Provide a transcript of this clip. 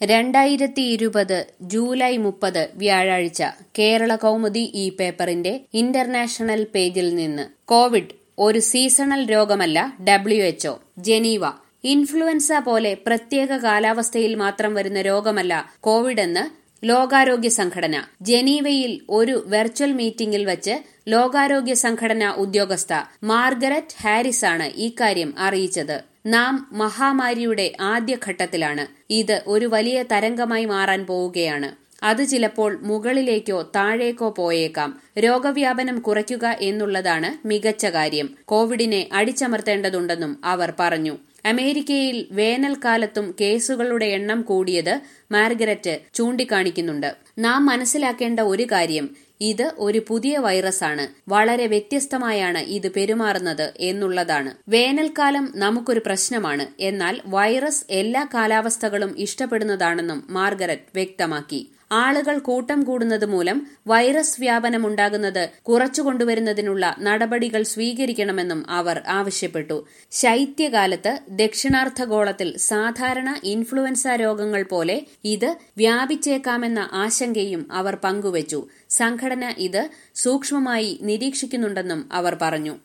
രണ്ടായിരത്തി ഇരുപത് ജൂലൈ മുപ്പത് വ്യാഴാഴ്ച കേരള കൗമുദി ഈ പേപ്പറിന്റെ ഇന്റർനാഷണൽ പേജിൽ നിന്ന് കോവിഡ് ഒരു സീസണൽ രോഗമല്ല ഡബ്ല്യു എച്ച്ഒ ജനീവ ഇൻഫ്ലുവൻസ പോലെ പ്രത്യേക കാലാവസ്ഥയിൽ മാത്രം വരുന്ന രോഗമല്ല കോവിഡ് എന്ന് ലോകാരോഗ്യ സംഘടന ജനീവയിൽ ഒരു വെർച്വൽ മീറ്റിംഗിൽ വച്ച് ലോകാരോഗ്യ സംഘടന ഉദ്യോഗസ്ഥ മാർഗരറ്റ് ഹാരിസ് ആണ് ഇക്കാര്യം അറിയിച്ചത് നാം മഹാമാരിയുടെ ആദ്യഘട്ടത്തിലാണ് ഇത് ഒരു വലിയ തരംഗമായി മാറാൻ പോവുകയാണ് അത് ചിലപ്പോൾ മുകളിലേക്കോ താഴേക്കോ പോയേക്കാം രോഗവ്യാപനം കുറയ്ക്കുക എന്നുള്ളതാണ് മികച്ച കാര്യം കോവിഡിനെ അടിച്ചമർത്തേണ്ടതുണ്ടെന്നും അവർ പറഞ്ഞു അമേരിക്കയിൽ വേനൽക്കാലത്തും കേസുകളുടെ എണ്ണം കൂടിയത് മാർഗരറ്റ് ചൂണ്ടിക്കാണിക്കുന്നുണ്ട് നാം മനസ്സിലാക്കേണ്ട ഒരു കാര്യം ഇത് ഒരു പുതിയ വൈറസാണ് വളരെ വ്യത്യസ്തമായാണ് ഇത് പെരുമാറുന്നത് എന്നുള്ളതാണ് വേനൽക്കാലം നമുക്കൊരു പ്രശ്നമാണ് എന്നാൽ വൈറസ് എല്ലാ കാലാവസ്ഥകളും ഇഷ്ടപ്പെടുന്നതാണെന്നും മാർഗരറ്റ് വ്യക്തമാക്കി ആളുകൾ കൂട്ടം കൂടുന്നത് മൂലം വൈറസ് വ്യാപനമുണ്ടാകുന്നത് കുറച്ചുകൊണ്ടുവരുന്നതിനുള്ള നടപടികൾ സ്വീകരിക്കണമെന്നും അവർ ആവശ്യപ്പെട്ടു ശൈത്യകാലത്ത് ദക്ഷിണാർദ്ധഗോളത്തിൽ സാധാരണ ഇൻഫ്ലുവൻസ രോഗങ്ങൾ പോലെ ഇത് വ്യാപിച്ചേക്കാമെന്ന ആശങ്കയും അവർ പങ്കുവച്ചു സംഘടന ഇത് സൂക്ഷ്മമായി നിരീക്ഷിക്കുന്നുണ്ടെന്നും അവർ പറഞ്ഞു